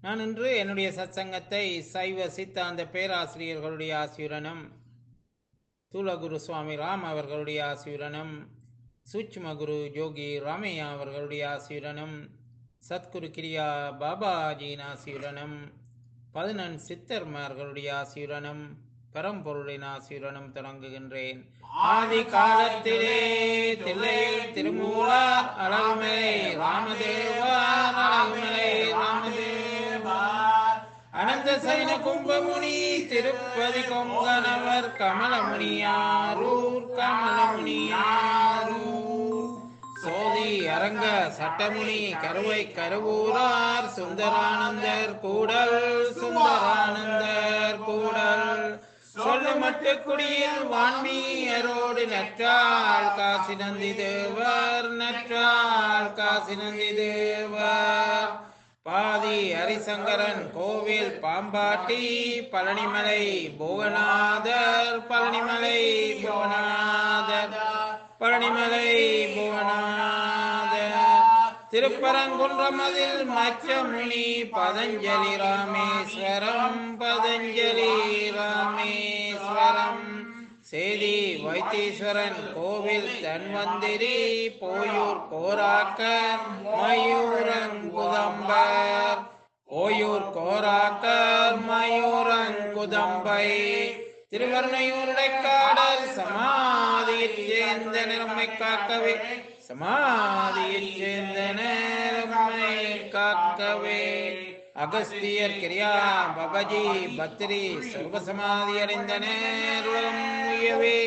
நான் இன்று என்னுடைய சத்சங்கத்தை சைவ சித்தாந்த பேராசிரியர்களுடைய ஆசியுடனும் தூலகுரு சுவாமி ராம் அவர்களுடைய ஆசியுடனும் சூட்சும குரு யோகி ராமையா அவர்களுடைய ஆசியுடனும் சத்குரு கிரியா பாபாஜியின் ஆசியுடனும் பதினெண் சித்தர்மார்களுடைய ஆசியுடனும் பரம்பொருளின் ஆசியுடனும் தொடங்குகின்றேன் ஆதி காலத்திலே தில்லையில் திருமூலார் அழகுமலை ராமதேவார் அழகுமலை ராமதேவார் அனந்த சைன கும்பமுனி திருப்பதி கொங்கனவர் கமலமுனியாரூர் கமலமுனியாரூர் சோதி அரங்க சட்டமுனி கருவை கருவூரார் சுந்தரானந்தர் கூடல் சுந்தரானந்தர் கூடல் சொல்லு மட்டு குடியில் வான்மீயரோடு நற்றால் காசி நந்தி தேவர் நற்றால் காசி நந்தி தேவர் பாதி ஹரிசங்கரன் கோவில் பாம்பாட்டி பழனிமலை புவனாதர் பழனிமலை புவனாதர் பழனிமலை புவனாதர் திருப்பரங்குன்றமதில் மச்சமுனி பதஞ்சலி ராமேஸ்வரம் பதஞ்சலி ராமேஸ்வரம் சேதி வைத்தீஸ்வரன் கோவில் தன்வந்திரி போயூர் கோராக்கர் மயூரங்குதம்பர் ஓயூர் கோராக்கர் மயூரங்குதம்பை திருவர்ணையூருடைக்காடல் சமாதியில் சேர்ந்த நிறமை காக்கவே சமாதியில் சேர்ந்த நேரமை காக்கவே அகஸ்தியர் கிரியா பபஜி பத்ரி சர்வசமாதி அடைந்த நேரம் உயவே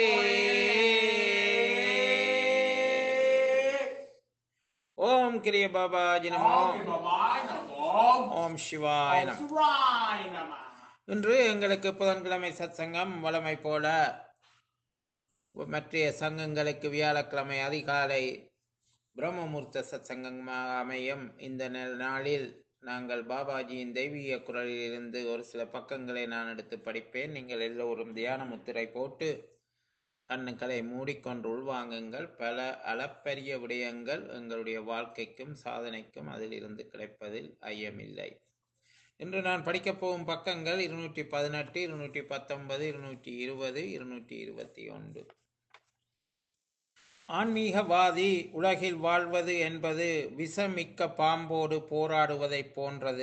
ஓம் கிரிய பாபாஜி நமோ ஓம் சிவாய நம இன்று எங்களுக்கு புதன்கிழமை சத்சங்கம் வளமை போல மற்ற சங்கங்களுக்கு வியாழக்கிழமை அதிகாலை பிரம்மமூர்த்த சத்சங்கமாக அமையும் இந்த நாளில் நாங்கள் பாபாஜியின் தெய்வீக குரலில் இருந்து ஒரு சில பக்கங்களை நான் எடுத்து படிப்பேன் நீங்கள் எல்லோரும் தியான முத்திரை போட்டு கண்ணுக்களை மூடிக்கொண்டு உள்வாங்குங்கள் பல அளப்பரிய விடயங்கள் எங்களுடைய வாழ்க்கைக்கும் சாதனைக்கும் அதில் இருந்து கிடைப்பதில் ஐயமில்லை இன்று நான் படிக்கப் போகும் பக்கங்கள் இருநூற்றி பதினெட்டு இருநூற்றி பத்தொன்பது இருநூற்றி இருபது இருநூற்றி இருபத்தி ஒன்று ஆன்மீகவாதி உலகில் வாழ்வது என்பது விஷமிக்க பாம்போடு போராடுவதைப் போன்றது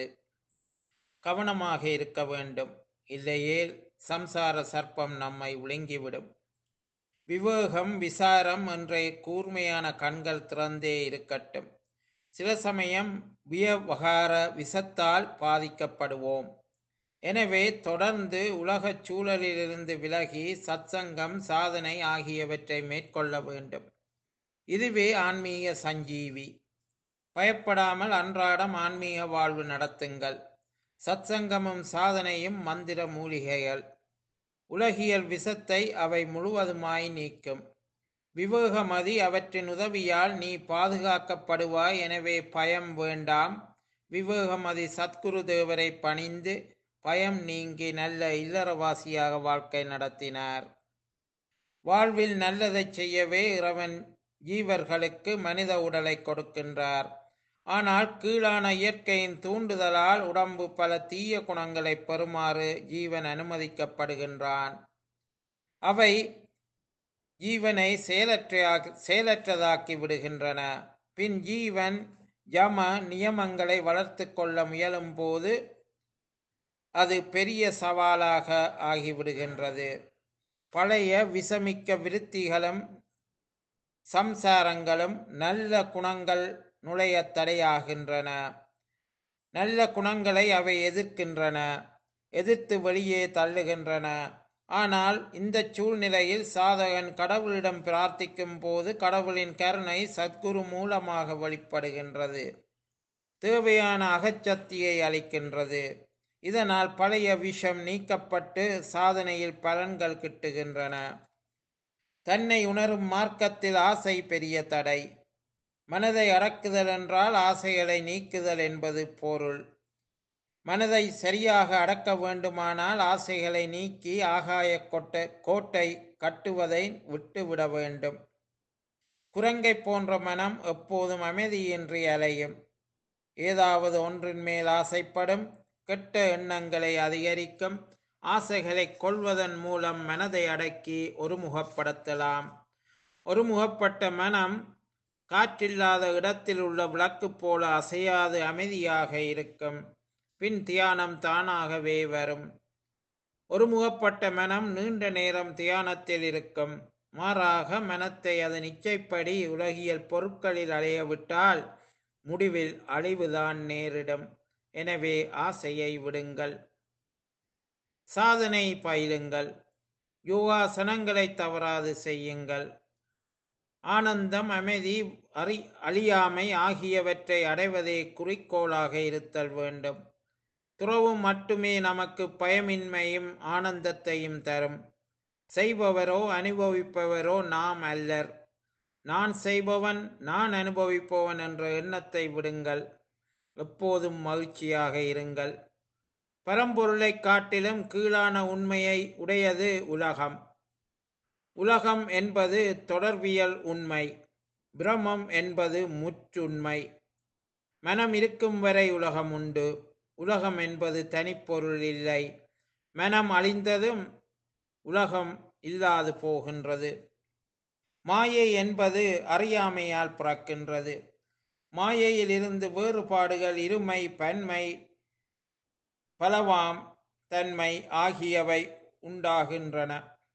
கவனமாக இருக்க வேண்டும் இல்லையேல் சம்சார சர்ப்பம் நம்மை விழுங்கிவிடும் விவேகம் விசாரம் என்ற கூர்மையான கண்கள் திறந்தே இருக்கட்டும் சில சமயம் வியவகார விஷத்தால் பாதிக்கப்படுவோம் எனவே தொடர்ந்து உலகச் சூழலிலிருந்து விலகி சத்சங்கம் சாதனை ஆகியவற்றை மேற்கொள்ள வேண்டும் இதுவே ஆன்மீக சஞ்சீவி பயப்படாமல் அன்றாடம் ஆன்மீக வாழ்வு நடத்துங்கள் சத்சங்கமும் சாதனையும் மந்திர மூலிகைகள் உலகியல் விஷத்தை அவை முழுவதுமாய் நீக்கும் விவேகமதி அவற்றின் உதவியால் நீ பாதுகாக்கப்படுவாய் எனவே பயம் வேண்டாம் விவேகமதி சத்குரு தேவரை பணிந்து பயம் நீங்கி நல்ல இல்லறவாசியாக வாழ்க்கை நடத்தினார் வாழ்வில் நல்லதை செய்யவே இறைவன் ஜீவர்களுக்கு மனித உடலை கொடுக்கின்றார் ஆனால் கீழான இயற்கையின் தூண்டுதலால் உடம்பு பல தீய குணங்களை பெறுமாறு ஜீவன் அனுமதிக்கப்படுகின்றான் அவை ஜீவனை செயலற்ற செயலற்றதாக்கி விடுகின்றன பின் ஜீவன் யம நியமங்களை வளர்த்து கொள்ள முயலும் போது அது பெரிய சவாலாக ஆகிவிடுகின்றது பழைய விஷமிக்க விருத்திகளும் சம்சாரங்களும் நல்ல குணங்கள் நுழைய தடையாகின்றன நல்ல குணங்களை அவை எதிர்க்கின்றன எதிர்த்து வெளியே தள்ளுகின்றன ஆனால் இந்த சூழ்நிலையில் சாதகன் கடவுளிடம் பிரார்த்திக்கும் போது கடவுளின் கருணை சத்குரு மூலமாக வெளிப்படுகின்றது தேவையான அகச்சக்தியை அளிக்கின்றது இதனால் பழைய விஷம் நீக்கப்பட்டு சாதனையில் பலன்கள் கிட்டுகின்றன தன்னை உணரும் மார்க்கத்தில் ஆசை பெரிய தடை மனதை அடக்குதல் என்றால் ஆசைகளை நீக்குதல் என்பது பொருள் மனதை சரியாக அடக்க வேண்டுமானால் ஆசைகளை நீக்கி ஆகாய கொட்டை கோட்டை கட்டுவதை விட்டுவிட வேண்டும் குரங்கை போன்ற மனம் எப்போதும் அமைதியின்றி அலையும் ஏதாவது ஒன்றின் மேல் ஆசைப்படும் கெட்ட எண்ணங்களை அதிகரிக்கும் ஆசைகளை கொள்வதன் மூலம் மனதை அடக்கி ஒருமுகப்படுத்தலாம் ஒருமுகப்பட்ட மனம் காற்றில்லாத இடத்தில் உள்ள விளக்கு போல அசையாது அமைதியாக இருக்கும் பின் தியானம் தானாகவே வரும் ஒருமுகப்பட்ட மனம் நீண்ட நேரம் தியானத்தில் இருக்கும் மாறாக மனத்தை அதன் இச்சைப்படி உலகியல் பொருட்களில் அலைய விட்டால் முடிவில் அழிவுதான் நேரிடும் எனவே ஆசையை விடுங்கள் சாதனை பயிலுங்கள் யோகாசனங்களை தவறாது செய்யுங்கள் ஆனந்தம் அமைதி அறி அழியாமை ஆகியவற்றை அடைவதே குறிக்கோளாக இருத்தல் வேண்டும் துறவும் மட்டுமே நமக்கு பயமின்மையும் ஆனந்தத்தையும் தரும் செய்பவரோ அனுபவிப்பவரோ நாம் அல்லர் நான் செய்பவன் நான் அனுபவிப்பவன் என்ற எண்ணத்தை விடுங்கள் எப்போதும் மகிழ்ச்சியாக இருங்கள் பரம்பொருளை காட்டிலும் கீழான உண்மையை உடையது உலகம் உலகம் என்பது தொடர்பியல் உண்மை பிரமம் என்பது முற்றுண்மை மனம் இருக்கும் வரை உலகம் உண்டு உலகம் என்பது தனிப்பொருள் இல்லை மனம் அழிந்ததும் உலகம் இல்லாது போகின்றது மாயை என்பது அறியாமையால் பிறக்கின்றது மாயையிலிருந்து வேறுபாடுகள் இருமை பன்மை பலவாம் தன்மை ஆகியவை உண்டாகின்றன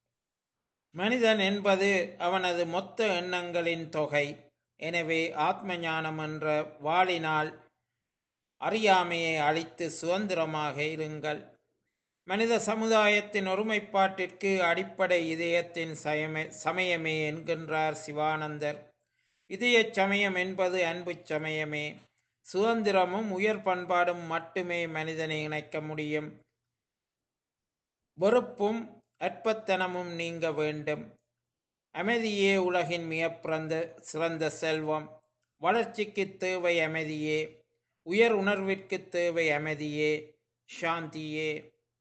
மனிதன் என்பது அவனது மொத்த எண்ணங்களின் தொகை எனவே ஆத்ம ஞானம் என்ற வாளினால் அறியாமையை அழித்து சுதந்திரமாக இருங்கள் மனித சமுதாயத்தின் ஒருமைப்பாட்டிற்கு அடிப்படை இதயத்தின் சயமே சமயமே என்கின்றார் சிவானந்தர் இதய சமயம் என்பது அன்பு சமயமே சுதந்திரமும் உயர் பண்பாடும் மட்டுமே மனிதனை இணைக்க முடியும் வெறுப்பும் அற்பத்தனமும் நீங்க வேண்டும் அமைதியே உலகின் மிக பிறந்த சிறந்த செல்வம் வளர்ச்சிக்கு தேவை அமைதியே உயர் உணர்விற்கு தேவை அமைதியே சாந்தியே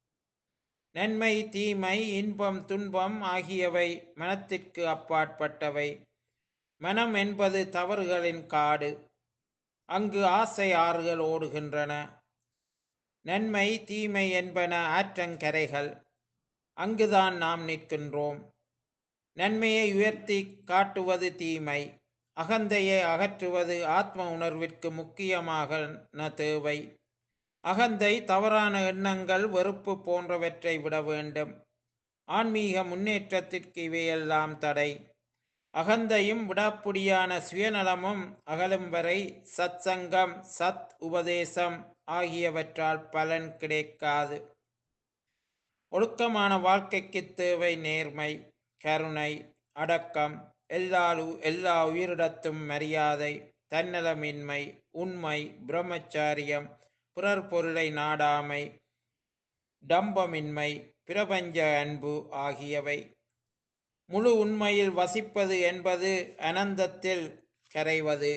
நன்மை தீமை இன்பம் துன்பம் ஆகியவை மனத்திற்கு அப்பாற்பட்டவை மனம் என்பது தவறுகளின் காடு அங்கு ஆசை ஆறுகள் ஓடுகின்றன நன்மை தீமை என்பன ஆற்றங்கரைகள் அங்குதான் நாம் நிற்கின்றோம் நன்மையை உயர்த்தி காட்டுவது தீமை அகந்தையை அகற்றுவது ஆத்ம உணர்விற்கு முக்கியமாக ந தேவை அகந்தை தவறான எண்ணங்கள் வெறுப்பு போன்றவற்றை விட வேண்டும் ஆன்மீக முன்னேற்றத்திற்கு இவையெல்லாம் தடை அகந்தையும் விடாப்புடியான சுயநலமும் அகலும் வரை சத் சங்கம் சத் உபதேசம் ஆகியவற்றால் பலன் கிடைக்காது ஒழுக்கமான வாழ்க்கைக்கு தேவை நேர்மை கருணை அடக்கம் எல்லா எல்லா உயிரிடத்தும் மரியாதை தன்னலமின்மை உண்மை பிரம்மச்சாரியம் பிறர் பொருளை நாடாமை டம்பமின்மை பிரபஞ்ச அன்பு ஆகியவை முழு உண்மையில் வசிப்பது என்பது அனந்தத்தில் கரைவது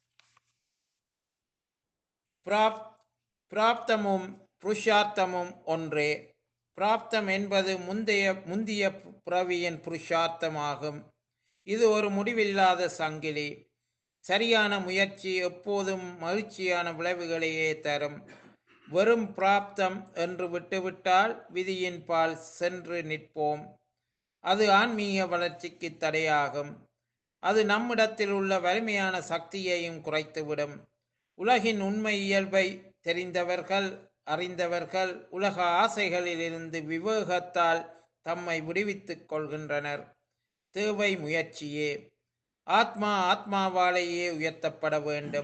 பிராப் பிராப்தமும் புருஷார்த்தமும் ஒன்றே பிராப்தம் என்பது முந்தைய முந்திய புறவியின் புருஷார்த்தமாகும் இது ஒரு முடிவில்லாத சங்கிலி சரியான முயற்சி எப்போதும் மகிழ்ச்சியான விளைவுகளையே தரும் வெறும் பிராப்தம் என்று விட்டுவிட்டால் விதியின் பால் சென்று நிற்போம் அது ஆன்மீக வளர்ச்சிக்கு தடையாகும் அது நம்மிடத்தில் உள்ள வலிமையான சக்தியையும் குறைத்துவிடும் உலகின் உண்மை இயல்பை தெரிந்தவர்கள் அறிந்தவர்கள் உலக ஆசைகளிலிருந்து விவேகத்தால் தம்மை விடுவித்துக் கொள்கின்றனர் தேவை முயற்சியே ஆத்மா ஆத்மாவாலேயே உயர்த்தப்பட வேண்டும்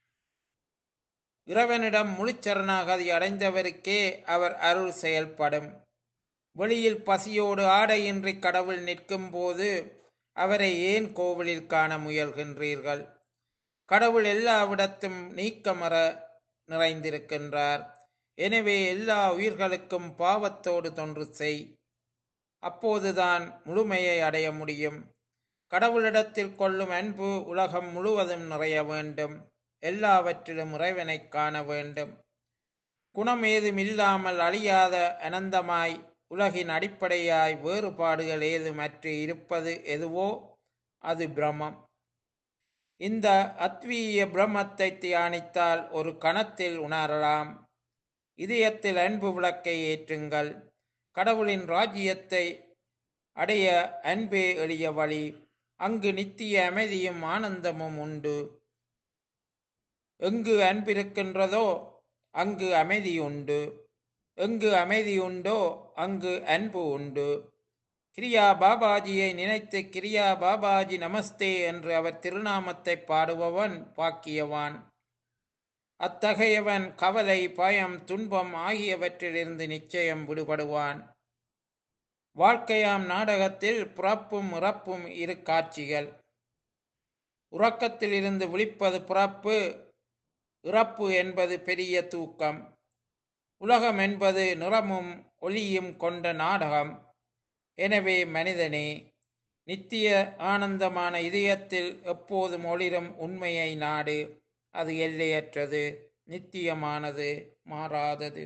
இறைவனிடம் முழுச்சரணாகதி அடைந்தவருக்கே அவர் அருள் செயல்படும் வெளியில் பசியோடு ஆடையின்றி கடவுள் நிற்கும் போது அவரை ஏன் கோவிலில் காண முயல்கின்றீர்கள் கடவுள் எல்லாவிடத்தும் நீக்கமர நிறைந்திருக்கின்றார் எனவே எல்லா உயிர்களுக்கும் பாவத்தோடு தொன்று செய் அப்போதுதான் முழுமையை அடைய முடியும் கடவுளிடத்தில் கொள்ளும் அன்பு உலகம் முழுவதும் நிறைய வேண்டும் எல்லாவற்றிலும் இறைவனை காண வேண்டும் குணம் ஏதும் இல்லாமல் அழியாத அனந்தமாய் உலகின் அடிப்படையாய் வேறுபாடுகள் ஏதுமற்று இருப்பது எதுவோ அது பிரமம் இந்த அத்வீய பிரம்மத்தை தியானித்தால் ஒரு கணத்தில் உணரலாம் இதயத்தில் அன்பு விளக்கை ஏற்றுங்கள் கடவுளின் ராஜ்யத்தை அடைய அன்பே எளிய வழி அங்கு நித்திய அமைதியும் ஆனந்தமும் உண்டு எங்கு அன்பிருக்கின்றதோ அங்கு அமைதி உண்டு எங்கு அமைதி உண்டோ அங்கு அன்பு உண்டு கிரியா பாபாஜியை நினைத்து கிரியா பாபாஜி நமஸ்தே என்று அவர் திருநாமத்தை பாடுபவன் பாக்கியவான் அத்தகையவன் கவலை பயம் துன்பம் ஆகியவற்றிலிருந்து நிச்சயம் விடுபடுவான் வாழ்க்கையாம் நாடகத்தில் பிறப்பும் இறப்பும் இரு காட்சிகள் உறக்கத்தில் இருந்து விழிப்பது பிறப்பு இறப்பு என்பது பெரிய தூக்கம் உலகம் என்பது நிறமும் ஒளியும் கொண்ட நாடகம் எனவே மனிதனே நித்திய ஆனந்தமான இதயத்தில் எப்போதும் ஒளிரும் உண்மையை நாடு அது எல்லையற்றது நித்தியமானது மாறாதது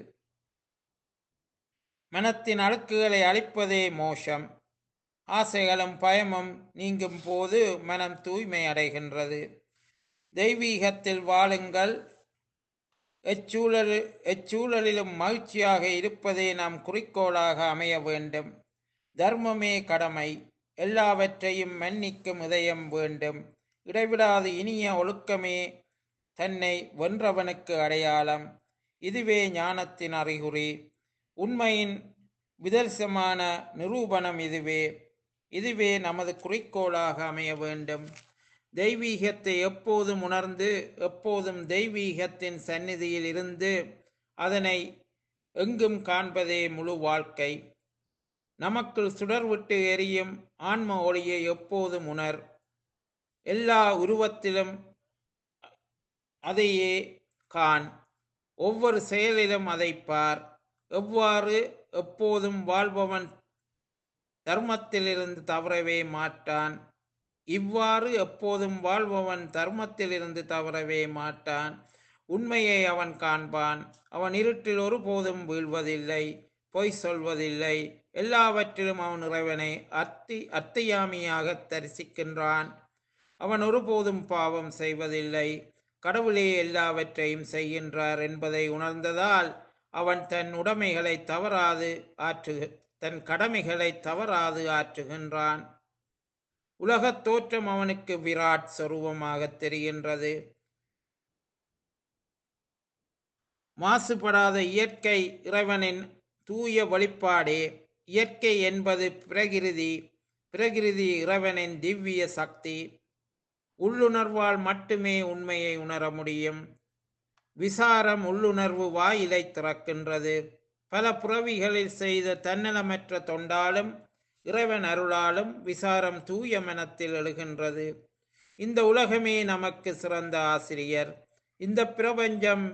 மனத்தின் அழுக்குகளை அழிப்பதே மோஷம் ஆசைகளும் பயமும் நீங்கும் போது மனம் தூய்மை அடைகின்றது தெய்வீகத்தில் வாழுங்கள் எச்சூழல் எச்சூழலிலும் மகிழ்ச்சியாக இருப்பதே நாம் குறிக்கோளாக அமைய வேண்டும் தர்மமே கடமை எல்லாவற்றையும் மன்னிக்கும் இதயம் வேண்டும் இடைவிடாது இனிய ஒழுக்கமே தன்னை வென்றவனுக்கு அடையாளம் இதுவே ஞானத்தின் அறிகுறி உண்மையின் விதர்சமான நிரூபணம் இதுவே இதுவே நமது குறிக்கோளாக அமைய வேண்டும் தெய்வீகத்தை எப்போதும் உணர்ந்து எப்போதும் தெய்வீகத்தின் சந்நிதியில் இருந்து அதனை எங்கும் காண்பதே முழு வாழ்க்கை நமக்குள் சுடர்விட்டு எரியும் ஆன்ம ஒளியை எப்போதும் உணர் எல்லா உருவத்திலும் அதையே காண் ஒவ்வொரு செயலிலும் அதை பார் எவ்வாறு எப்போதும் வாழ்பவன் தர்மத்திலிருந்து தவறவே மாட்டான் இவ்வாறு எப்போதும் வாழ்பவன் தர்மத்திலிருந்து தவறவே மாட்டான் உண்மையை அவன் காண்பான் அவன் இருட்டில் ஒருபோதும் வீழ்வதில்லை பொய் சொல்வதில்லை எல்லாவற்றிலும் அவன் இறைவனை அத்தி அத்தையாமியாக தரிசிக்கின்றான் அவன் ஒருபோதும் பாவம் செய்வதில்லை கடவுளே எல்லாவற்றையும் செய்கின்றார் என்பதை உணர்ந்ததால் அவன் தன் உடைமைகளை தவறாது ஆற்று தன் கடமைகளை தவறாது ஆற்றுகின்றான் உலகத் தோற்றம் அவனுக்கு விராட் சொரூபமாக தெரிகின்றது மாசுபடாத இயற்கை இறைவனின் தூய வழிபாடே இயற்கை என்பது பிரகிருதி பிரகிருதி இறைவனின் திவ்ய சக்தி உள்ளுணர்வால் மட்டுமே உண்மையை உணர முடியும் விசாரம் உள்ளுணர்வு வாயிலை திறக்கின்றது பல புறவிகளில் செய்த தன்னலமற்ற தொண்டாலும் இறைவன் அருளாலும் விசாரம் தூய மனத்தில் எழுகின்றது இந்த உலகமே நமக்கு சிறந்த ஆசிரியர் இந்த பிரபஞ்சம்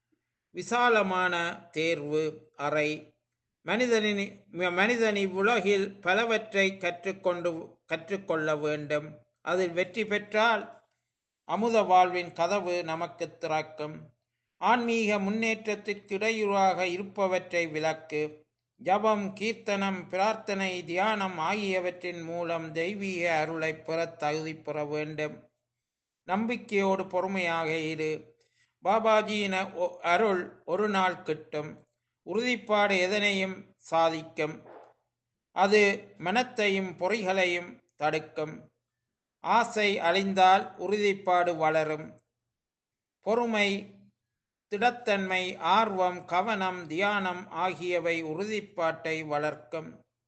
விசாலமான தேர்வு அறை மனிதனின் மனிதன் இவ்வுலகில் பலவற்றை கற்றுக்கொண்டு கற்றுக்கொள்ள வேண்டும் அதில் வெற்றி பெற்றால் அமுத வாழ்வின் கதவு நமக்கு திறக்கும் ஆன்மீக முன்னேற்றத்திற்கு இடையூறாக இருப்பவற்றை விலக்கு ஜபம் கீர்த்தனம் பிரார்த்தனை தியானம் ஆகியவற்றின் மூலம் தெய்வீக அருளை பெற தகுதி பெற வேண்டும் நம்பிக்கையோடு பொறுமையாக இரு பாபாஜியின் ஒ- அருள் ஒரு நாள் கிட்டும் உறுதிப்பாடு எதனையும் சாதிக்கும் அது மனத்தையும் பொறிகளையும் தடுக்கும் ஆசை அழிந்தால் உறுதிப்பாடு வளரும் பொறுமை திடத்தன்மை ஆர்வம் கவனம் தியானம் ஆகியவை உறுதிப்பாட்டை வளர்க்கும்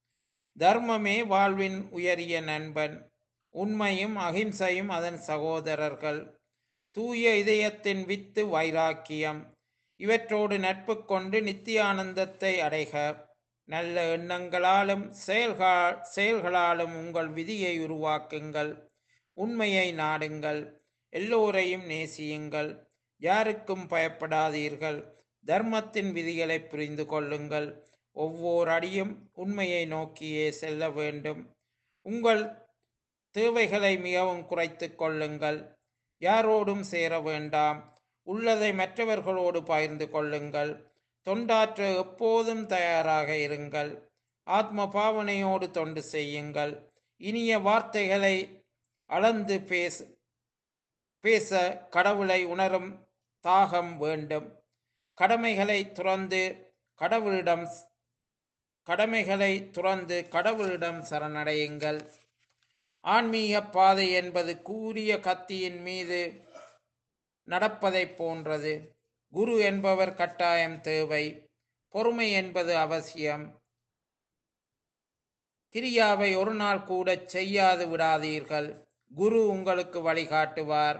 தர்மமே வாழ்வின் உயரிய நண்பன் உண்மையும் அகிம்சையும் அதன் சகோதரர்கள் தூய இதயத்தின் வித்து வைராக்கியம் இவற்றோடு நட்பு கொண்டு நித்தியானந்தத்தை அடைக நல்ல எண்ணங்களாலும் செயல்கா செயல்களாலும் உங்கள் விதியை உருவாக்குங்கள் உண்மையை நாடுங்கள் எல்லோரையும் நேசியுங்கள் யாருக்கும் பயப்படாதீர்கள் தர்மத்தின் விதிகளை புரிந்து கொள்ளுங்கள் ஒவ்வொரு அடியும் உண்மையை நோக்கியே செல்ல வேண்டும் உங்கள் தேவைகளை மிகவும் குறைத்துக் கொள்ளுங்கள் யாரோடும் சேர வேண்டாம் உள்ளதை மற்றவர்களோடு பகிர்ந்து கொள்ளுங்கள் தொண்டாற்ற எப்போதும் தயாராக இருங்கள் ஆத்ம பாவனையோடு தொண்டு செய்யுங்கள் இனிய வார்த்தைகளை அளந்து பேச பேச கடவுளை உணரும் தாகம் வேண்டும் கடமைகளை துறந்து கடவுளிடம் கடமைகளை துறந்து கடவுளிடம் சரணடையுங்கள் ஆன்மீக பாதை என்பது கூரிய கத்தியின் மீது நடப்பதைப் போன்றது குரு என்பவர் கட்டாயம் தேவை பொறுமை என்பது அவசியம் கிரியாவை ஒரு நாள் கூட செய்யாது விடாதீர்கள் குரு உங்களுக்கு வழிகாட்டுவார்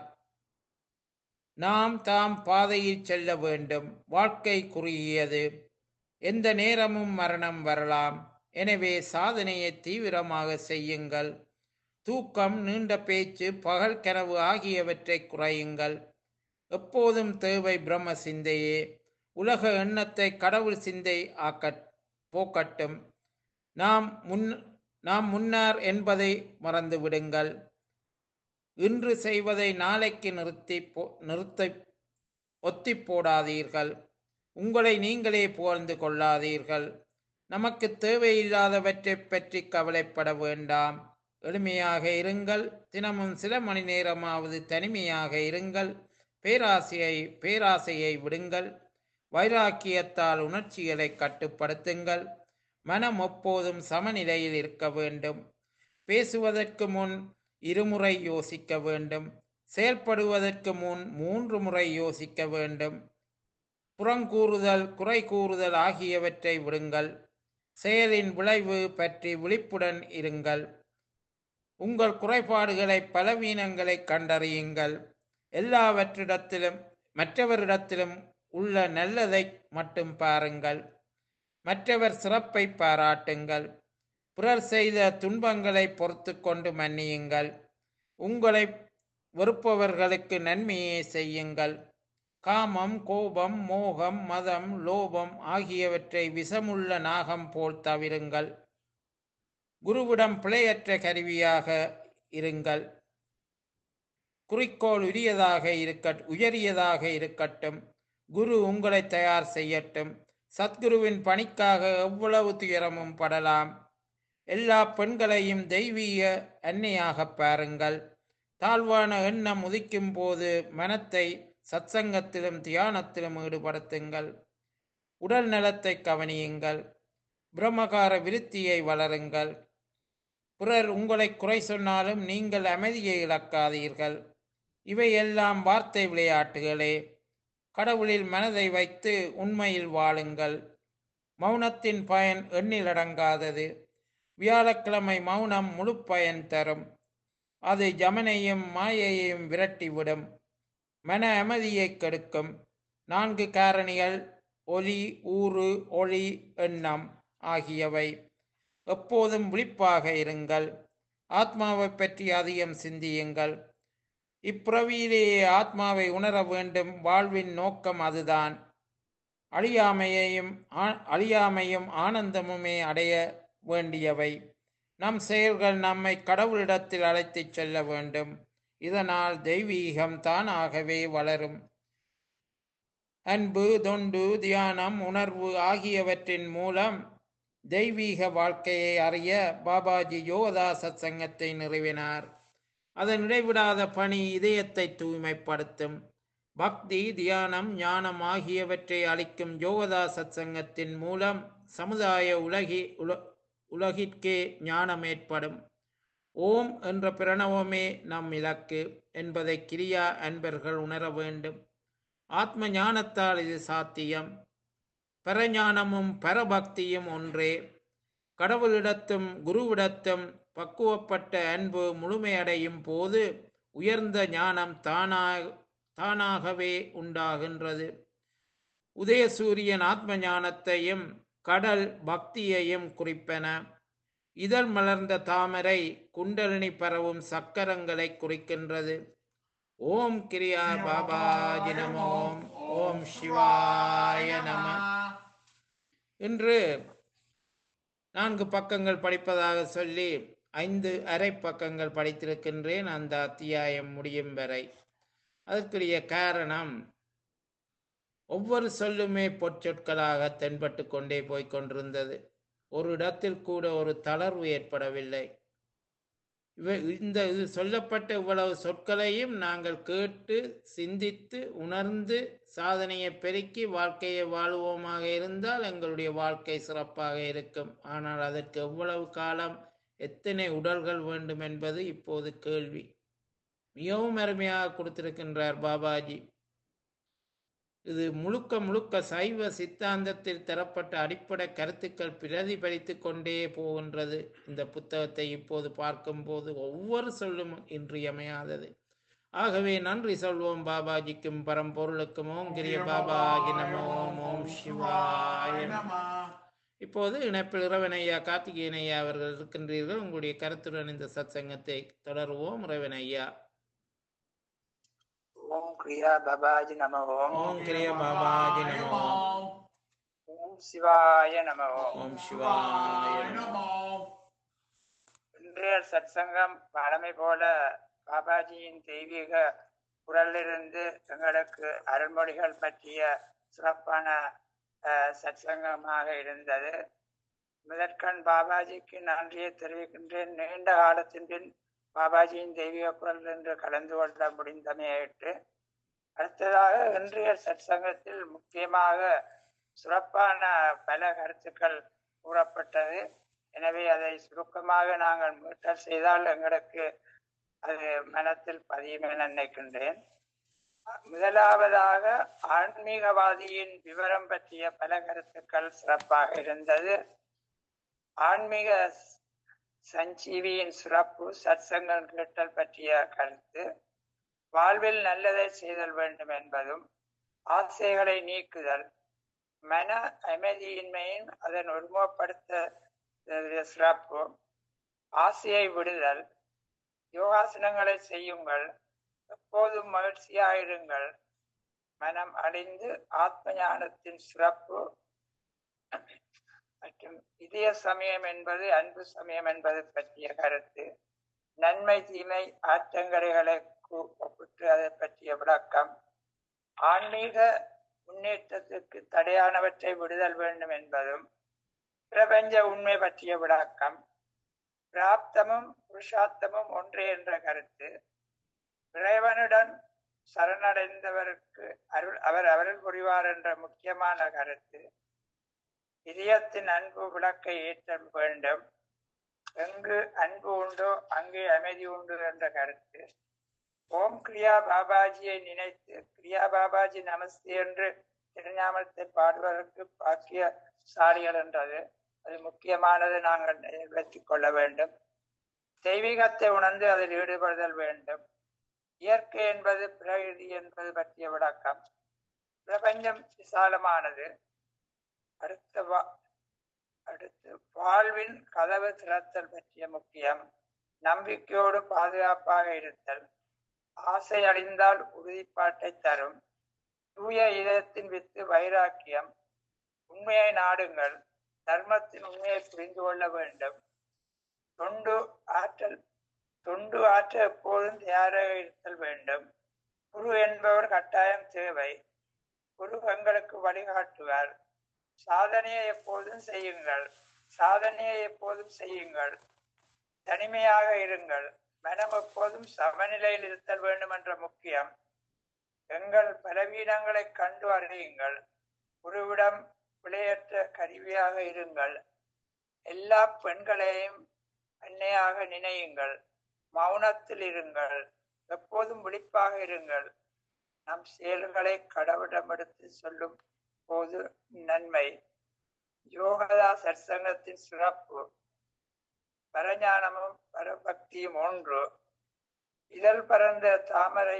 நாம் தாம் பாதையில் செல்ல வேண்டும் வாழ்க்கை குறுகியது எந்த நேரமும் மரணம் வரலாம் எனவே சாதனையை தீவிரமாக செய்யுங்கள் தூக்கம் நீண்ட பேச்சு பகல் கனவு ஆகியவற்றை குறையுங்கள் எப்போதும் தேவை பிரம்ம சிந்தையே உலக எண்ணத்தை கடவுள் சிந்தை ஆக்க போக்கட்டும் நாம் முன் நாம் முன்னார் என்பதை மறந்து விடுங்கள் இன்று செய்வதை நாளைக்கு நிறுத்தி போ நிறுத்த ஒத்தி போடாதீர்கள் உங்களை நீங்களே புகழ்ந்து கொள்ளாதீர்கள் நமக்கு தேவையில்லாதவற்றை பற்றி கவலைப்பட வேண்டாம் எளிமையாக இருங்கள் தினமும் சில மணி நேரமாவது தனிமையாக இருங்கள் பேராசையை பேராசையை விடுங்கள் வைராக்கியத்தால் உணர்ச்சிகளை கட்டுப்படுத்துங்கள் மனம் எப்போதும் சமநிலையில் இருக்க வேண்டும் பேசுவதற்கு முன் இருமுறை யோசிக்க வேண்டும் செயல்படுவதற்கு முன் மூன்று முறை யோசிக்க வேண்டும் புறங்கூறுதல் குறை கூறுதல் ஆகியவற்றை விடுங்கள் செயலின் விளைவு பற்றி விழிப்புடன் இருங்கள் உங்கள் குறைபாடுகளை பலவீனங்களை கண்டறியுங்கள் எல்லாவற்றிடத்திலும் மற்றவரிடத்திலும் உள்ள நல்லதை மட்டும் பாருங்கள் மற்றவர் சிறப்பை பாராட்டுங்கள் பிறர் செய்த துன்பங்களை பொறுத்து கொண்டு மன்னியுங்கள் உங்களை வெறுப்பவர்களுக்கு நன்மையை செய்யுங்கள் காமம் கோபம் மோகம் மதம் லோபம் ஆகியவற்றை விஷமுள்ள நாகம் போல் தவிருங்கள் குருவிடம் பிழையற்ற கருவியாக இருங்கள் குறிக்கோள் உரியதாக இருக்க உயரியதாக இருக்கட்டும் குரு உங்களை தயார் செய்யட்டும் சத்குருவின் பணிக்காக எவ்வளவு துயரமும் படலாம் எல்லா பெண்களையும் தெய்வீக அன்னையாக பாருங்கள் தாழ்வான எண்ணம் உதிக்கும் போது மனத்தை சத்சங்கத்திலும் தியானத்திலும் ஈடுபடுத்துங்கள் உடல் நலத்தை கவனியுங்கள் பிரம்மகார விருத்தியை வளருங்கள் பிறர் உங்களை குறை சொன்னாலும் நீங்கள் அமைதியை இழக்காதீர்கள் இவையெல்லாம் வார்த்தை விளையாட்டுகளே கடவுளில் மனதை வைத்து உண்மையில் வாழுங்கள் மௌனத்தின் பயன் எண்ணிலடங்காதது வியாழக்கிழமை மௌனம் முழு பயன் தரும் அது ஜமனையும் மாயையையும் விரட்டிவிடும் மன அமைதியை கெடுக்கும் நான்கு காரணிகள் ஒலி ஊறு ஒளி எண்ணம் ஆகியவை எப்போதும் விழிப்பாக இருங்கள் ஆத்மாவை பற்றி அதிகம் சிந்தியுங்கள் இப்பிறவியிலேயே ஆத்மாவை உணர வேண்டும் வாழ்வின் நோக்கம் அதுதான் அழியாமையையும் ஆ- அழியாமையும் ஆனந்தமுமே அடைய வேண்டியவை நம் செயல்கள் நம்மை கடவுளிடத்தில் அழைத்துச் செல்ல வேண்டும் இதனால் தெய்வீகம் தானாகவே வளரும் அன்பு தொண்டு தியானம் உணர்வு ஆகியவற்றின் மூலம் தெய்வீக வாழ்க்கையை அறிய பாபாஜி யோகதா சத்சங்கத்தை நிறுவினார் அதன் இடைவிடாத பணி இதயத்தை தூய்மைப்படுத்தும் பக்தி தியானம் ஞானம் ஆகியவற்றை அளிக்கும் யோகதா சத்சங்கத்தின் மூலம் சமுதாய உலகி உல உலகிற்கே ஞானம் ஏற்படும் ஓம் என்ற பிரணவமே நம் இலக்கு என்பதை கிரியா அன்பர்கள் உணர வேண்டும் ஆத்ம ஞானத்தால் இது சாத்தியம் பரஞானமும் பரபக்தியும் ஒன்றே கடவுளிடத்தும் குருவிடத்தும் பக்குவப்பட்ட அன்பு முழுமையடையும் போது உயர்ந்த ஞானம் தானாக தானாகவே உண்டாகின்றது உதயசூரியன் ஆத்ம ஞானத்தையும் கடல் பக்தியையும் குறிப்பன இதழ் மலர்ந்த தாமரை குண்டலினி பரவும் சக்கரங்களை குறிக்கின்றது ஓம் கிரியா பாபாஜி நமோம் ஓம் சிவாய நம இன்று நான்கு பக்கங்கள் படிப்பதாக சொல்லி ஐந்து அரை பக்கங்கள் படித்திருக்கின்றேன் அந்த அத்தியாயம் முடியும் வரை அதற்குரிய காரணம் ஒவ்வொரு சொல்லுமே பொற்சொற்களாக தென்பட்டு கொண்டே போய்க் கொண்டிருந்தது ஒரு இடத்தில் கூட ஒரு தளர்வு ஏற்படவில்லை இவ இந்த இது சொல்லப்பட்ட இவ்வளவு சொற்களையும் நாங்கள் கேட்டு சிந்தித்து உணர்ந்து சாதனையை பெருக்கி வாழ்க்கையை வாழுவோமாக இருந்தால் எங்களுடைய வாழ்க்கை சிறப்பாக இருக்கும் ஆனால் அதற்கு எவ்வளவு காலம் எத்தனை உடல்கள் வேண்டும் என்பது இப்போது கேள்வி மிகவும் அருமையாக கொடுத்திருக்கின்றார் பாபாஜி இது முழுக்க முழுக்க சைவ சித்தாந்தத்தில் தரப்பட்ட அடிப்படை கருத்துக்கள் பிரதிபலித்துக் கொண்டே போகின்றது இந்த புத்தகத்தை இப்போது பார்க்கும்போது ஒவ்வொரு சொல்லும் இன்றியமையாதது ஆகவே நன்றி சொல்வோம் பாபாஜிக்கும் பரம்பொருளுக்கும் ஓம் கிரிய பாபாஜி நம ஓம் ஓம் சிவாய நம. இப்போது இணைப்பில் இறைவனையா கார்த்திகேயன் ஐயா அவர்கள் இருக்கின்றீர்கள் உங்களுடைய கருத்துடன் இந்த சத்சங்கத்தை தொடருவோம் இறைவன் ஐயா ஓம் கிரியா பாபாஜி நம ஓம் ஓம் கிரிய பாபாஜி நம ஓம். ஓம் சிவாய நம ஓம் ஓம் சிவாய நம இன்றைய சத்சங்கம் பழமை போல பாபாஜியின் தெய்வீக குரலிலிருந்து எங்களுக்கு அருள்மொழிகள் பற்றிய சிறப்பான அஹ், சத்சங்கமாக இருந்தது முதற்கண் பாபாஜிக்கு நன்றியை தெரிவிக்கின்றேன் நீண்ட காலத்தின் பின் பாபாஜியின் தெய்வீக குரல் என்று கலந்து கொள்ள முடிந்தமையிட்டு அடுத்ததாக இன்றைய சத்சங்கத்தில் முக்கியமாக சிறப்பான பல கருத்துக்கள் கூறப்பட்டது எனவே அதை சுருக்கமாக நாங்கள் மீட்டல் செய்தால் எங்களுக்கு அது மனத்தில் பதியும் என நினைக்கின்றேன் முதலாவதாக ஆன்மீகவாதியின் விவரம் பற்றிய பல கருத்துக்கள் சிறப்பாக இருந்தது ஆன்மீக சஞ்சீவியின் சிறப்பு சத்சங்கம் கேட்டல் பற்றிய கருத்து வாழ்வில் நல்லதை செய்தல் வேண்டும் என்பதும் ஆசைகளை நீக்குதல் மன அமைதியின்மையின் அதன் ஒருமுகப்படுத்த சிறப்பு ஆசையை விடுதல் யோகாசனங்களை செய்யுங்கள் எப்போதும் மகிழ்ச்சியாயிருங்கள் மனம் அடைந்து ஆத்ம ஞானத்தின் சிறப்பு மற்றும் இதய சமயம் என்பது அன்பு சமயம் என்பது பற்றிய கருத்து நன்மை தீமை ஆற்றங்கரைகளை கு- ஒப்பிட்டு அதை பற்றிய விளக்கம் ஆன்மீக முன்னேற்றத்திற்கு தடையானவற்றை விடுதல் வேண்டும் என்பதும் பிரபஞ்ச உண்மை பற்றிய விளக்கம் பிராப்தமும் புருஷார்த்தமும் ஒன்றே என்ற கருத்து இறைவனுடன் சரணடைந்தவருக்கு அருள் அவர் அருள் புரிவார் என்ற முக்கியமான கருத்து இதயத்தின் அன்பு விளக்கை ஏற்றல் வேண்டும் எங்கு அன்பு உண்டோ அங்கே அமைதி உண்டு என்ற கருத்து ஓம் கிரியா பாபாஜியை நினைத்து கிரியா பாபாஜி நமஸ்தே என்று திருஞாமத்தை பாடுவதற்கு பாக்கிய சாரிகள் என்றது அது முக்கியமானது நாங்கள் வைத்துக் கொள்ள வேண்டும் தெய்வீகத்தை உணர்ந்து அதில் ஈடுபடுதல் வேண்டும் இயற்கை என்பது பிரகிருதி என்பது பற்றிய விளக்கம் பிரபஞ்சம் விசாலமானது அடுத்த வா- அடுத்து வாழ்வின் கதவு திறத்தல் பற்றிய முக்கியம் நம்பிக்கையோடு பாதுகாப்பாக இருத்தல் ஆசை அடைந்தால் உறுதிப்பாட்டை தரும் தூய இதயத்தின் வித்து வைராக்கியம் உண்மையை நாடுங்கள் தர்மத்தின் உண்மையை புரிந்து கொள்ள வேண்டும் தொண்டு ஆற்றல் தொண்டு ஆற்ற எப்போதும் தயாராக இருத்தல் வேண்டும் குரு என்பவர் கட்டாயம் தேவை குரு எங்களுக்கு வழிகாட்டுவார் சாதனையை எப்போதும் செய்யுங்கள் சாதனையை எப்போதும் செய்யுங்கள் தனிமையாக இருங்கள் மனம் எப்போதும் சமநிலையில் இருத்தல் வேண்டும் என்ற முக்கியம் எங்கள் பலவீனங்களை கண்டு அறியுங்கள் குருவிடம் விளையற்ற கருவியாக இருங்கள் எல்லா பெண்களையும் அன்னையாக நினையுங்கள் மௌனத்தில் இருங்கள் எப்போதும் விழிப்பாக இருங்கள் நம் செயல்களை கடவுளிடம் எடுத்து சொல்லும் போது நன்மை யோகதா சற்சங்கத்தின் சிறப்பு பரஞானமும் பரபக்தியும் ஒன்று இதழ் பரந்த தாமரை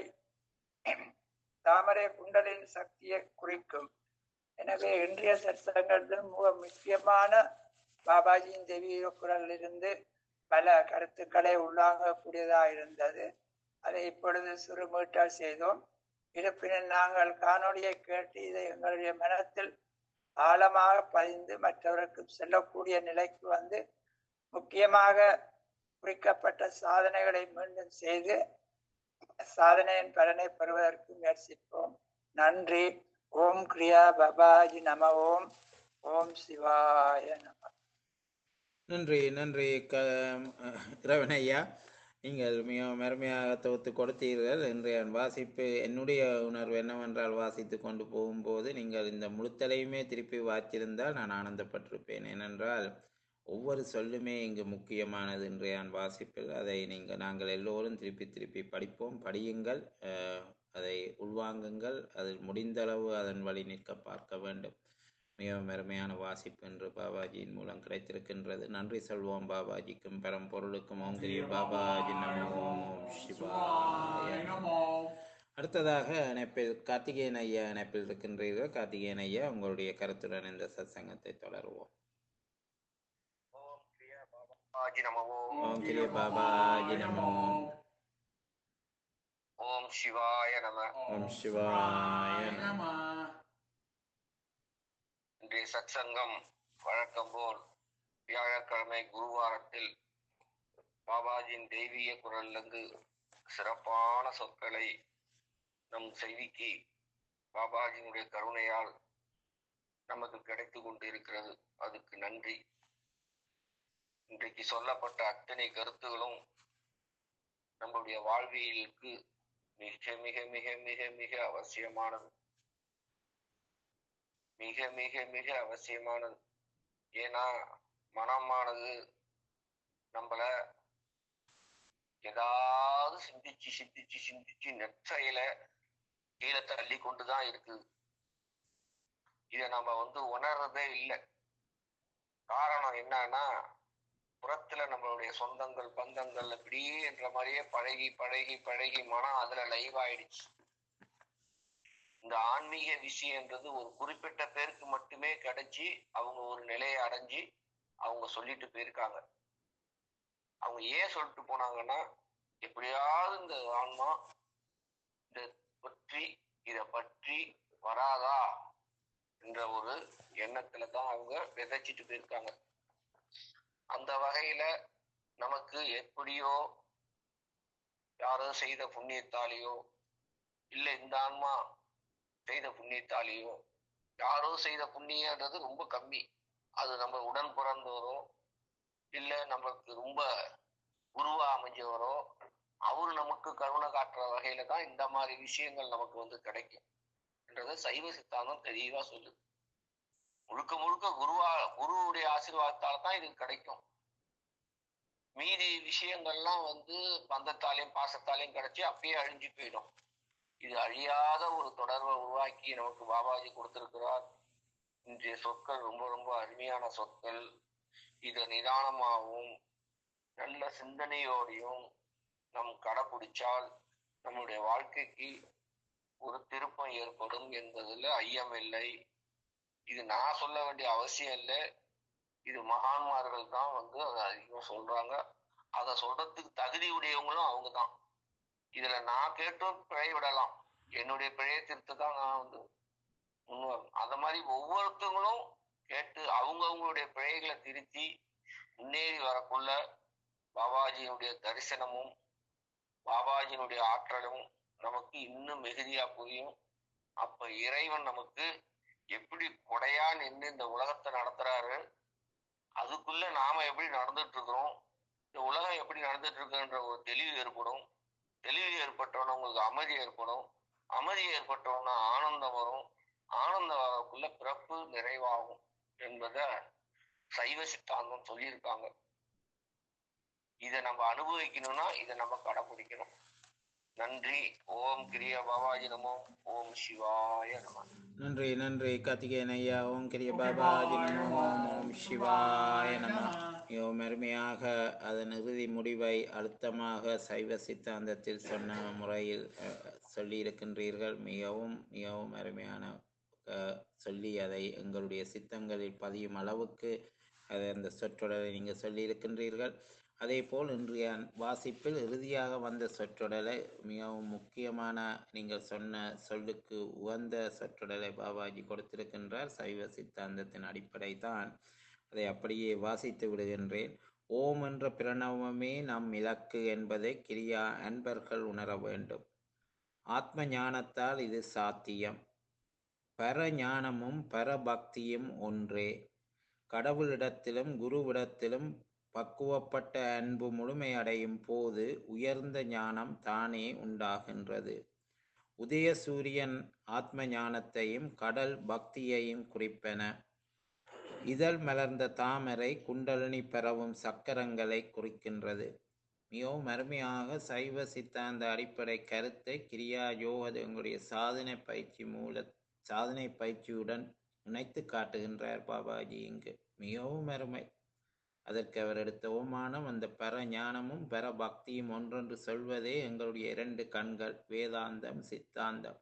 தாமரை குண்டலின் சக்தியை குறிக்கும் எனவே இன்றைய சற்சங்கத்தில் மிக முக்கியமான பாபாஜியின் தெய்வீக குரலிலிருந்து பல கருத்துக்களை உள்ளாங்கக்கூடியதாக இருந்தது அதை இப்பொழுது சுருமீட்டல் செய்தோம் இருப்பினும் நாங்கள் காணொளியை கேட்டு இதை எங்களுடைய மனத்தில் ஆழமாக பதிந்து மற்றவருக்கு செல்லக்கூடிய நிலைக்கு வந்து முக்கியமாக குறிக்கப்பட்ட சாதனைகளை மீண்டும் செய்து சாதனையின் பலனை பெறுவதற்கு முயற்சிப்போம் நன்றி ஓம் கிரியா பபாஜி நம ஓம் ஓம் சிவாய நம நன்றி நன்றி க இறைவன் ஐயா நீங்கள் மிக அருமையாக தொகுத்து கொடுத்தீர்கள் இன்றைய வாசிப்பு என்னுடைய உணர்வு என்னவென்றால் வாசித்து கொண்டு போகும்போது நீங்கள் இந்த முழுத்தலையுமே திருப்பி வாச்சிருந்தால் நான் ஆனந்தப்பட்டிருப்பேன் ஏனென்றால் ஒவ்வொரு சொல்லுமே இங்கு முக்கியமானது இன்றைய வாசிப்பில் அதை நீங்கள் நாங்கள் எல்லோரும் திருப்பி திருப்பி படிப்போம் படியுங்கள் அஹ், அதை உள்வாங்குங்கள் அதில் முடிந்தளவு அதன் வழி நிற்க பார்க்க வேண்டும் மிகவும் அருமையான வாசிப்பு என்று பாபாஜியின் மூலம் கிடைத்திருக்கின்றது நன்றி சொல்வோம் பாபாஜிக்கும் பரம்பொருளுக்கும் ஓம் கிரிய பாபாஜி நமோ ஓம் ஓம் சிவாய நமோ. அடுத்ததாக இணைப்பில் கார்த்திகேயன் ஐயா இணைப்பில் இருக்கின்றீர்கள் கார்த்திகேயன் ஐயா உங்களுடைய கருத்துடன் இந்த சத்சங்கத்தை தொடருவோம் ஓம் கிரியா பாபாஜி நமவோ ஓம் கிரிய பாபாஜி நமோ ஓம் சிவாய நம ஓம் சிவாய நமோ. இன்றைய சத்சங்கம் வழக்கம் போல் வியாழக்கிழமை குருவாரத்தில் பாபாஜியின் தெய்வீக குரலிலிருந்து சிறப்பான சொற்களை நம் செய்திக்கு பாபாஜியினுடைய கருணையால் நமக்கு கிடைத்து கொண்டிருக்கிறது அதுக்கு நன்றி இன்றைக்கு சொல்லப்பட்ட அத்தனை கருத்துகளும் நம்முடைய வாழ்வியலுக்கு மிக மிக மிக மிக மிக அவசியமானது மிக மிக மிக அவசியமானது ஏன்னா மனமானது நம்மள ஏதாவது சிந்திச்சு சிந்திச்சு சிந்திச்சு நெற்சையில கீழே தள்ளி கொண்டுதான் இருக்குது இத நம்ம வந்து உணர்றதே இல்லை காரணம் என்னன்னா புறத்துல நம்மளுடைய சொந்தங்கள் பந்தங்கள் இப்படியே என்ற மாதிரியே பழகி பழகி பழகி மனம் அதுல லைவ் ஆயிடுச்சு இந்த ஆன்மீக விஷயம்ன்றது ஒரு குறிப்பிட்ட பேருக்கு மட்டுமே கிடைச்சி அவங்க ஒரு நிலையை அடைஞ்சு அவங்க சொல்லிட்டு போயிருக்காங்க அவங்க ஏன் சொல்லிட்டு போனாங்கன்னா எப்படியாவது இந்த ஆன்மா இத பற்றி இத பற்றி வராதா என்ற ஒரு எண்ணத்துல தான் அவங்க விதைச்சிட்டு போயிருக்காங்க அந்த வகையில நமக்கு எப்படியோ யாரோ செய்த புண்ணியத்தாலேயோ இல்ல இந்த ஆன்மா செய்த புண்ணியத்தாலேயோ யாரோ செய்த புண்ணியன்றது ரொம்ப கம்மி அது நம்ம உடன் பிறந்தவரோ இல்ல நமக்கு ரொம்ப குருவா அமைஞ்சவரோ அவரு நமக்கு கருணை காட்டுற வகையில தான் இந்த மாதிரி விஷயங்கள் நமக்கு வந்து கிடைக்கும் என்றதை சைவ சித்தாந்தம் தெளிவா சொல்லுது முழுக்க முழுக்க குருவா குருவுடைய ஆசீர்வாதத்தால தான் இது கிடைக்கும் மீதி விஷயங்கள்லாம் வந்து பந்தத்தாலையும் பாசத்தாலையும் கிடைச்சி அப்பயே அழிஞ்சு போயிடும் இது அழியாத ஒரு தொடர்பை உருவாக்கி நமக்கு பாபாஜி கொடுத்திருக்கிறார் இன்றைய சொற்கள் ரொம்ப ரொம்ப அருமையான சொற்கள் இதை நிதானமாகவும் நல்ல சிந்தனையோடையும் நம் கடைபிடிச்சால் நம்முடைய வாழ்க்கைக்கு ஒரு திருப்பம் ஏற்படும் என்பதுல ஐயமில்லை இது நான் சொல்ல வேண்டிய அவசியம் இல்லை இது மகான்மார்கள் தான் வந்து அதை அதிகம் சொல்றாங்க அதை சொல்றதுக்கு தகுதி உடையவங்களும் அவங்க தான் இதுல நான் கேட்டும் பிழை விடலாம் என்னுடைய பிழையை திருத்த தான் நான் வந்து முன்வரும் அந்த மாதிரி ஒவ்வொருத்தவங்களும் கேட்டு அவங்கவுங்களுடைய பிழைகளை திருத்தி முன்னேறி வரக்குள்ள பாபாஜியினுடைய தரிசனமும் பாபாஜியினுடைய ஆற்றலும் நமக்கு இன்னும் மிகுதியா புரியும் அப்ப இறைவன் நமக்கு எப்படி கொடையா நின்று இந்த உலகத்தை நடத்துறாரு அதுக்குள்ள நாம எப்படி நடந்துட்டு இருக்கிறோம் இந்த உலகம் எப்படி நடந்துட்டு இருக்குன்ற ஒரு தெளிவு ஏற்படும் தெளிவு ஏற்பட்டவன உங்களுக்கு அமைதி ஏற்படும் அமைதி ஏற்பட்டவன ஆனந்தம் வரும் ஆனந்தம் வரக்குள்ள பிறப்பு நிறைவாகும் என்பத சைவ சித்தாந்தம் சொல்லியிருக்காங்க இதை நம்ம அனுபவிக்கணும்னா இதை நம்ம கடைபிடிக்கணும் நன்றி ஓம் கிரிய பாபாஜி நமோ ஓம் சிவாய நம நன்றி நன்றி கார்த்திகேயன் ஐயா ஓம் கிரிய பாபாஜி நமோ ஓம் ஓம் சிவாய நம மிகவும் அருமையாக அதன் இறுதி முடிவை அழுத்தமாக சைவ சித்தாந்தத்தில் சொன்ன முறையில் அஹ், சொல்லியிருக்கின்றீர்கள் மிகவும் மிகவும் அருமையான அஹ், சொல்லி அதை எங்களுடைய சித்தங்களில் பதியும் அளவுக்கு அதை அந்த சொற்றொடரை நீங்கள் சொல்லியிருக்கின்றீர்கள் அதே போல் இன்றைய வாசிப்பில் இறுதியாக வந்த சொற்றொடரை மிகவும் முக்கியமான நீங்கள் சொன்ன சொல்லுக்கு உகந்த சொற்றொடரை பாபாஜி கொடுத்திருக்கின்றார் சைவ சித்தாந்தத்தின் அடிப்படை தான் அதை அப்படியே வாசித்து விடுகின்றேன் ஓம் என்ற பிரணவமே நம் இலக்கு என்பதை கிரியா அன்பர்கள் உணர வேண்டும் ஆத்ம ஞானத்தால் இது சாத்தியம் பர ஞானமும் பரபக்தியும் ஒன்றே கடவுளிடத்திலும் குருவிடத்திலும் பக்குவப்பட்ட அன்பு முழுமையடையும் போது உயர்ந்த ஞானம் தானே உண்டாகின்றது உதய சூரியன் ஆத்ம ஞானத்தையும் கடல் பக்தியையும் குறிப்பன இதழ் மலர்ந்த தாமரை குண்டலினி பெறவும் சக்கரங்களை குறிக்கின்றது மிகவும் அருமையாக சைவ சித்தாந்த அடிப்படை கருத்தை கிரியா யோக எங்களுடைய சாதனை பயிற்சி மூல சாதனை பயிற்சியுடன் இணைத்து காட்டுகின்றார் பாபாஜி இங்கு மிகவும் அருமை அதற்கு அவர் எடுத்த ஓமானம் அந்த பர ஞானமும் பர பக்தியும் ஒன்றென்று சொல்வதே எங்களுடைய இரண்டு கண்கள் வேதாந்தம் சித்தாந்தம்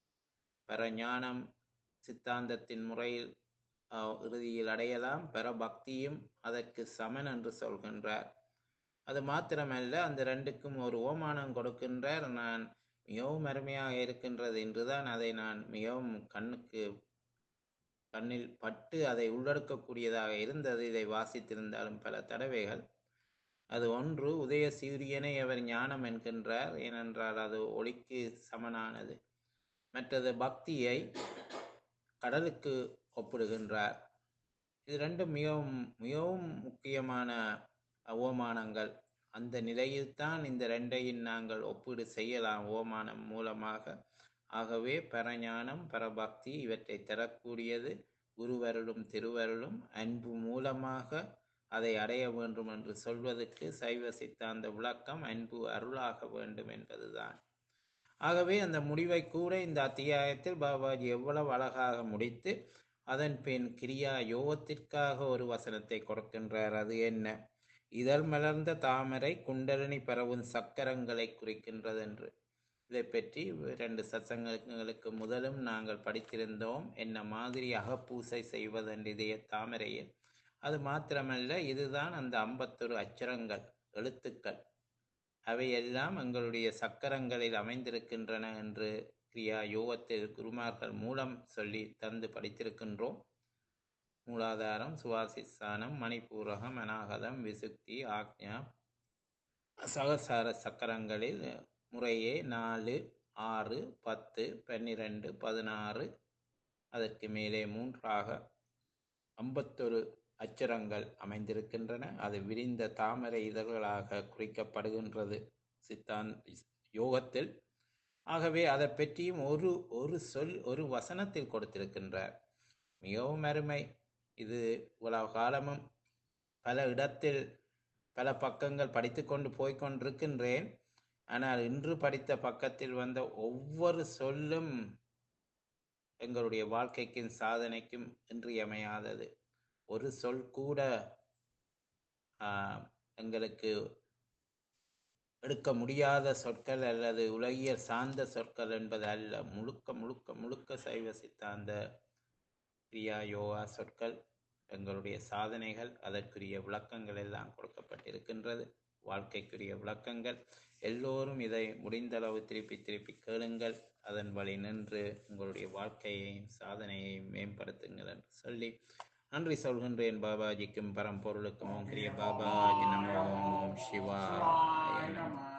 பர ஞானம் சித்தாந்தத்தின் முறையில் ஆஹ், இறுதியில் அடையலாம் பர பக்தியும் அதற்கு சமன் என்று சொல்கின்றார் அது மாத்திரமல்ல அந்த ரெண்டுக்கும் ஒரு ஓமானம் கொடுக்கின்றார் நான் மிகவும் அருமையாக இருக்கின்றது என்றுதான் அதை நான் மிகவும் கண்ணுக்கு கண்ணில் பட்டு அதை உள்ளடக்கக்கூடியதாக இருந்தது இதை வாசித்திருந்தாலும் பல தடவைகள் அது ஒன்று உதய சூரியனை அவர் ஞானம் என்கின்றார் ஏனென்றால் அது ஒளிக்கு சமனானது மற்றது பக்தியை கடலுக்கு ஒப்பிடுகின்றார் இது ரெண்டும் மிகவும் மிகவும் முக்கியமான ஓமானங்கள் அந்த நிலையில்தான் இந்த ரெண்டையும் நாங்கள் ஒப்பீடு செய்யலாம் ஓமானம் மூலமாக ஆகவே பரஞானம் பரபக்தி இவற்றை தரக்கூடியது குருவருளும் திருவருளும் அன்பு மூலமாக அதை அடைய வேண்டும் என்று சொல்வதற்கு சைவ சித்தாந்த விளக்கம் அன்பு அருளாக வேண்டும் என்பதுதான் ஆகவே அந்த முடிவை கூட இந்த அத்தியாயத்தில் பாபாஜி எவ்வளவு அழகாக முடித்து அதன் பின் கிரியா யோகத்திற்காக ஒரு வசனத்தை கொடுக்கின்றார் அது என்ன இதழ் மலர்ந்த தாமரை குண்டலினி பரவும் சக்கரங்களை குறிக்கின்றது என்று இதை பற்றி இரண்டு சத்சங்களுக்கு முதலும் நாங்கள் படித்திருந்தோம் என்ன மாதிரி அகப்பூசை செய்வதென்று இதய தாமரையில் அது மாத்திரமல்ல இதுதான் அந்த ஐம்பத்தொரு அச்சரங்கள் எழுத்துக்கள் அவையெல்லாம் எங்களுடைய சக்கரங்களில் அமைந்திருக்கின்றன என்று கிரியா யோகத்தில் குருமார்கள் மூலம் சொல்லி தந்து படித்திருக்கின்றோம் மூலாதாரம் சுவாசிஸ்தானம் மணிப்பூரகம் அநாகதம் விசுக்தி ஆக்ஞா சகசார சக்கரங்களில் முறையே நாலு ஆறு பத்து பன்னிரண்டு பதினாறு அதற்கு மேலே மூன்றாக ஐம்பத்தொரு அச்சரங்கள் அமைந்திருக்கின்றன அது விரிந்த தாமரை இதழ்களாக குறிக்கப்படுகின்றது சித்தான் யோகத்தில் ஆகவே அதை பற்றியும் ஒரு ஒரு சொல் ஒரு வசனத்தில் கொடுத்திருக்கின்றார் மிகவும் அருமை இது இவ்வளவு காலமும் பல இடத்தில் பல பக்கங்கள் படித்துக்கொண்டு போய்கொண்டிருக்கின்றேன் ஆனால் இன்று படித்த பக்கத்தில் வந்த ஒவ்வொரு சொல்லும் எங்களுடைய வாழ்க்கைக்கும் சாதனைக்கும் இன்றியமையாதது ஒரு சொல் கூட ஆஹ், எங்களுக்கு எடுக்க முடியாத சொற்கள் அல்லது உலகியல் சார்ந்த சொற்கள் என்பது அல்ல முழுக்க முழுக்க முழுக்க சைவ சித்தாந்த கிரியா யோகா சொற்கள் எங்களுடைய சாதனைகள் அதற்குரிய விளக்கங்கள் எல்லாம் கொடுக்கப்பட்டிருக்கின்றது வாழ்க்கைக்குரிய விளக்கங்கள் எல்லோரும் இதை முடிந்தளவு திருப்பி திருப்பி கேளுங்கள் அதன் வழி நின்று உங்களுடைய வாழ்க்கையையும் சாதனையையும் மேம்படுத்துங்கள் என்று சொல்லி நன்றி சொல்கின்றேன் பாபாஜிக்கும் பரம்பொருளுக்கும் ஓம் கிரிய பாபாஜி நமோ ஓம் சிவாய நமோ